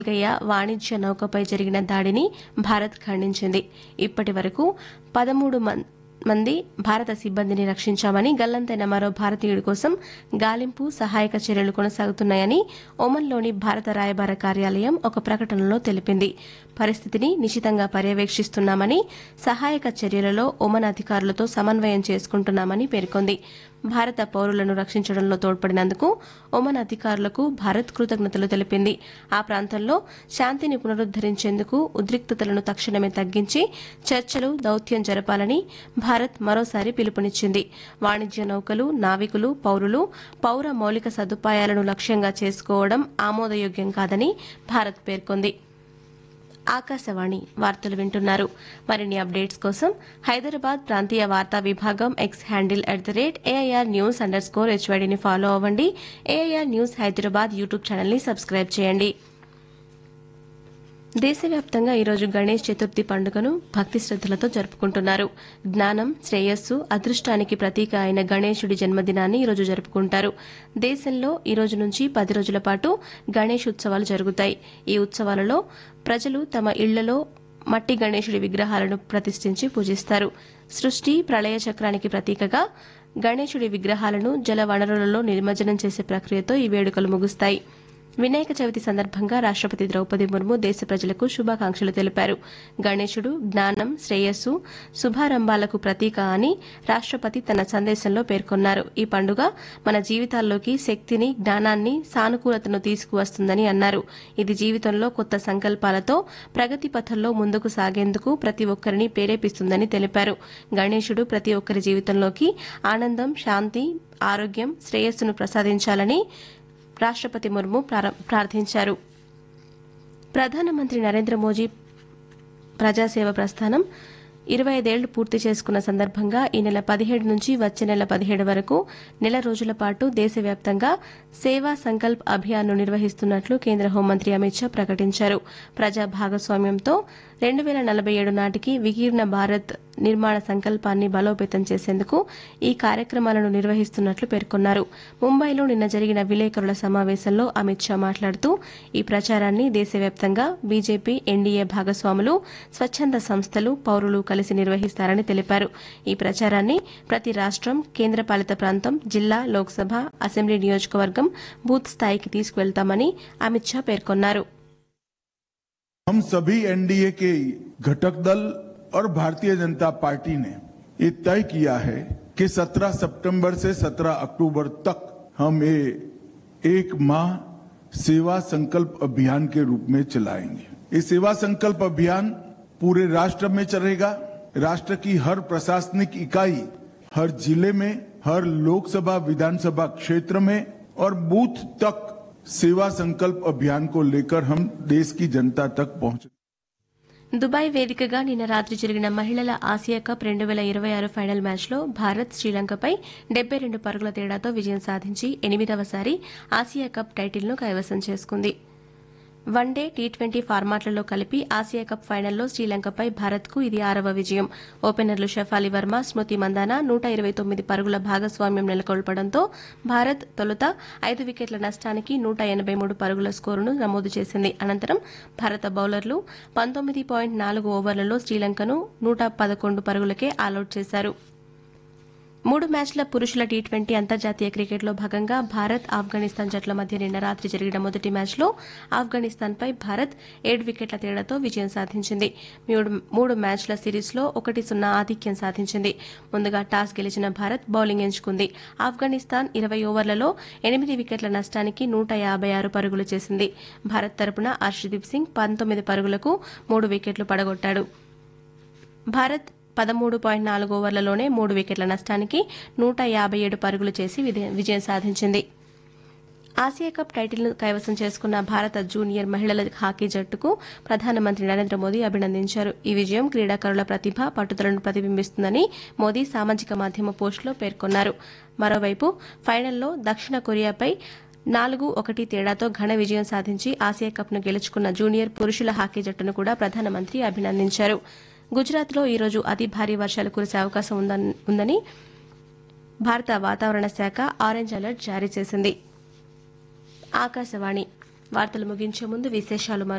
గయ్య వాణిజ్య నౌకపై జరిగిన దాడిని భారత్ ఖండించింది ఇప్పటి వరకు పదమూడు మం- మంది భారత సిబ్బందిని రక్షించామని గల్లంతైన మరో భారతీయుడి కోసం గాలింపు సహాయక చర్యలు కొనసాగుతున్నాయని ఒమన్లోని భారత రాయబార కార్యాలయం ఒక ప్రకటనలో తెలిపింది పరిస్థితిని నిశితంగా పర్యవేక్షిస్తున్నామని సహాయక చర్యలలో ఒమన్ అధికారులతో సమన్వయం చేసుకుంటున్నామని పేర్కొంది భారత పౌరులను రక్షించడంలో తోడ్పడినందుకు ఒమన్ అధికారులకు భారత్ కృతజ్ఞతలు తెలిపింది ఆ ప్రాంతంలో శాంతిని పునరుద్దరించేందుకు ఉద్రిక్తతలను తక్షణమే తగ్గించి చర్చలు దౌత్యం జరపాలని భారత్ మరోసారి పిలుపునిచ్చింది వాణిజ్య నౌకలు నావికులు పౌరులు పౌర మౌలిక సదుపాయాలను లక్ష్యంగా చేసుకోవడం ఆమోదయోగ్యం కాదని భారత్ పేర్కొంది ఆకాశవాణి వార్తలు వింటున్నారు మరిన్ని అప్డేట్స్ కోసం హైదరాబాద్ ప్రాంతీయ వార్తా విభాగం X handle at the rate AIR news underscore హెచ్వైడీని ఫాలో అవ్వండి ఏఐఆర్ న్యూస్ హైదరాబాద్ యూట్యూబ్ ఛానల్ని సబ్స్క్రైబ్ చేయండి దేశవ్యాప్తంగా ఈరోజు గణేష్ చతుర్థి పండుగను భక్తి శ్రద్దలతో జరుపుకుంటున్నారు జ్ఞానం శ్రేయస్సు అదృష్టానికి ప్రతీక అయిన గణేశుడి జన్మదినాన్ని ఈరోజు జరుపుకుంటారు దేశంలో ఈ రోజు నుంచి పది రోజుల పాటు గణేష్ ఉత్సవాలు జరుగుతాయి ఈ ఉత్సవాలలో ప్రజలు తమ ఇళ్లలో మట్టి గణేశుడి విగ్రహాలను ప్రతిష్ఠించి పూజిస్తారు సృష్టి ప్రళయ చక్రానికి ప్రతీకగా గణేశుడి విగ్రహాలను జల వనరులలో నిమజ్జనం చేసే ప్రక్రియతో ఈ వేడుకలు ముగుస్తాయి వినాయక చవితి సందర్భంగా రాష్టపతి ద్రౌపది ముర్ము దేశ ప్రజలకు శుభాకాంక్షలు తెలిపారు గణేశుడు జ్ఞానం శ్రేయస్సు శుభారంభాలకు ప్రతీక అని రాష్టపతి తన సందేశంలో పేర్కొన్నారు ఈ పండుగ మన జీవితాల్లోకి శక్తిని జ్ఞానాన్ని సానుకూలతను తీసుకువస్తుందని అన్నారు ఇది జీవితంలో కొత్త సంకల్పాలతో ప్రగతి పథంలో ముందుకు సాగేందుకు ప్రతి ఒక్కరిని ప్రేరేపిస్తుందని తెలిపారు గణేశుడు ప్రతి ఒక్కరి జీవితంలోకి ఆనందం శాంతి ఆరోగ్యం శ్రేయస్సును ప్రసాదించాలని రాష్టపతి ముర్ము ప్రార- ప్రార్థించారు ప్రధానమంత్రి నరేంద్ర మోదీ ప్రజాసేవ ప్రస్థానం ఇరవై ఐదేళ్లు పూర్తి చేసుకున్న సందర్భంగా ఈ నెల పదిహేడు నుంచి వచ్చే నెల పదిహేడు వరకు నెల రోజుల పాటు దేశవ్యాప్తంగా సేవా సంకల్ప్ అభియాన్ను నిర్వహిస్తున్నట్లు కేంద్ర హోంమంత్రి అమిత్ షా ప్రకటించారు ప్రజా భాగస్వామ్యంతో రెండు వేల నలభై ఏడు నాటికి వికీర్ణ భారత్ నిర్మాణ సంకల్పాన్ని బలోపేతం చేసేందుకు ఈ కార్యక్రమాలను నిర్వహిస్తున్నట్లు పేర్కొన్నారు ముంబైలో నిన్న జరిగిన విలేకరుల సమావేశంలో అమిత్ షా మాట్లాడుతూ ఈ ప్రచారాన్ని దేశవ్యాప్తంగా బీజేపీ ఎన్డీఏ భాగస్వాములు స్వచ్ఛంద సంస్థలు పౌరులు కలిసి నిర్వహిస్తారని తెలిపారు ఈ ప్రచారాన్ని ప్రతి రాష్టం కేంద్రపాలిత ప్రాంతం జిల్లా లోక్సభ అసెంబ్లీ నియోజకవర్గం బూత్ స్థాయికి తీసుకువెళ్తామని అమిత్ షా పేర్కొన్నారు हम सभी एनडीए के घटक दल और भारतीय जनता पार्टी ने ये तय किया है कि 17 सितंबर से 17 अक्टूबर तक हम ये एक माह सेवा संकल्प अभियान के रूप में चलाएंगे ये सेवा संकल्प अभियान पूरे राष्ट्र में चलेगा राष्ट्र की हर प्रशासनिक इकाई हर जिले में हर लोकसभा विधानसभा क्षेत्र में और बूथ तक सेवा संकल्प अभियान को लेकर हम देश की जनता तक पहुंचे దుబాయ్ వేదికగా నిన్న రాత్రి జరిగిన మహిళల ఆసియా కప్ రెండు వేల ఇరవై ఆరు ఫైనల్ మ్యాచ్లో భారత్ శ్రీలంకపై డెబ్బై రెండు పరుగుల తేడాతో విజయం సాధించి ఎనిమిదవసారి ఆసియా కప్ టైటిల్ను కైవసం చేసుకుంది వన్డే టీ ట్వంటీ ఫార్మాట్లలో కలిపి ఆసియా కప్ ఫైనల్లో శ్రీలంకపై భారత్కు ఇది ఆరవ విజయం ఓపెనర్లు షఫాలి వర్మ స్మృతి మందాన నూట ఇరవై తొమ్మిది పరుగుల భాగస్వామ్యం నెలకొల్పడంతో భారత్ తొలుత ఐదు వికెట్ల నష్టానికి నూట ఎనబై మూడు పరుగుల స్కోరును నమోదు చేసింది అనంతరం భారత బౌలర్లు పంతొమ్మిది పాయింట్ నాలుగు ఓవర్లలో శ్రీలంకను నూట పదకొండు పరుగులకే ఆలౌట్ చేశారు మూడు మ్యాచ్ల పురుషుల టీ ట్వంటీ అంతర్జాతీయ క్రికెట్లో భాగంగా భారత్ ఆఫ్ఘనిస్తాన్ జట్ల మధ్య నిన్న రాత్రి జరిగిన మొదటి మ్యాచ్లో ఆఫ్ఘనిస్తాన్పై భారత్ ఏడు వికెట్ల తేడాతో విజయం సాధించింది మూడు- మూడు మ్యాచ్ల సిరీస్లో ఒకటి సున్నా ఆధిక్యం సాధించింది ముందుగా టాస్ గెలిచిన భారత్ బౌలింగ్ ఎంచుకుంది ఆఫ్ఘనిస్తాన్ ఇరవై ఓవర్లలో ఎనిమిది వికెట్ల నష్టానికి నూట యాభై ఆరు పరుగులు చేసింది భారత్ తరపున హర్షదీప్ సింగ్ పంతొమ్మిది పరుగులకు మూడు వికెట్లు పడగొట్టాడు భారత్ పదమూడు పాయింట్ నాలుగు ఓవర్లలోనే మూడు వికెట్ల నష్టానికి నూట యాభై ఏడు పరుగులు చేసి విదే- విజయం సాధించింది ఆసియా కప్ టైటిల్ను కైవసం చేసుకున్న భారత జూనియర్ మహిళల హాకీ జట్టుకు ప్రధానమంత్రి నరేంద్ర మోదీ అభినందించారు ఈ విజయం క్రీడాకారుల ప్రతిభ పట్టుదలను ప్రతిబింబిస్తుందని మోదీ సామాజిక మాధ్యమ పోస్టులో పేర్కొన్నారు మరోవైపు ఫైనల్లో దక్షిణ కొరియాపై నాలుగు ఒకటి తేడాతో ఘన విజయం సాధించి ఆసియా కప్ను గెలుచుకున్న జూనియర్ పురుషుల హాకీ జట్టును కూడా ప్రధానమంత్రి అభినందించారు గుజరాత్లో ఈరోజు అతి భారీ వర్షాలు కురిసే అవకాశం ఉందన్- ఉందని భారత వాతావరణ శాఖ ఆరెంజ్ అలర్ట్ జారీ చేసింది ఆకాశవాణి వార్తలు ముగించే ముందు విశేషాలు